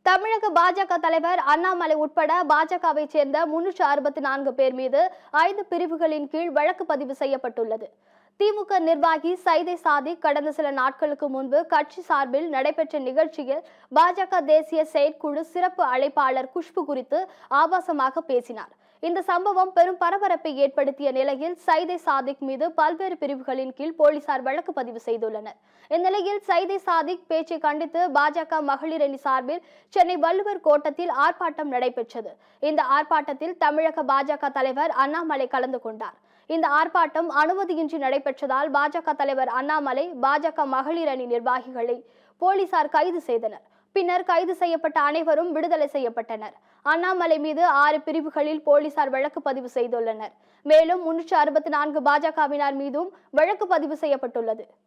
தமிழக பாஜக தலைவர் அண்ணாமலை உட்பட பாஜகவை சேர்ந்த முன்னூற்று அறுபத்தி நான்கு பேர் மீது ஐந்து பிரிவுகளின் கீழ் வழக்கு பதிவு செய்யப்பட்டுள்ளது திமுக நிர்வாகி சைதை சாதிக் கடந்த சில நாட்களுக்கு முன்பு கட்சி சார்பில் நடைபெற்ற நிகழ்ச்சியில் பாஜக தேசிய செயற்குழு சிறப்பு அழைப்பாளர் குஷ்பு குறித்து ஆபாசமாக பேசினார் இந்த சம்பவம் பெரும் பரபரப்பை ஏற்படுத்திய நிலையில் சைதை சாதிக் மீது பல்வேறு பிரிவுகளின் கீழ் போலீசார் வழக்கு பதிவு செய்துள்ளனர் இந்நிலையில் சைதை சாதிக் பேச்சை கண்டித்து பாஜக மகளிர் அணி சார்பில் சென்னை வள்ளுவர் கோட்டத்தில் ஆர்ப்பாட்டம் நடைபெற்றது இந்த ஆர்ப்பாட்டத்தில் தமிழக பாஜக தலைவர் அண்ணாமலை கலந்து கொண்டார் இந்த ஆர்ப்பாட்டம் அனுமதியின்றி நடைபெற்றதால் பாஜக தலைவர் அண்ணாமலை பாஜக மகளிர் அணி நிர்வாகிகளை போலீசார் கைது செய்தனர் பின்னர் கைது செய்யப்பட்ட அனைவரும் விடுதலை செய்யப்பட்டனர் அண்ணாமலை மீது ஆறு பிரிவுகளில் போலீசார் வழக்கு பதிவு செய்துள்ளனர் மேலும் முன்னூற்று அறுபத்தி நான்கு பாஜகவினர் மீதும் வழக்கு பதிவு செய்யப்பட்டுள்ளது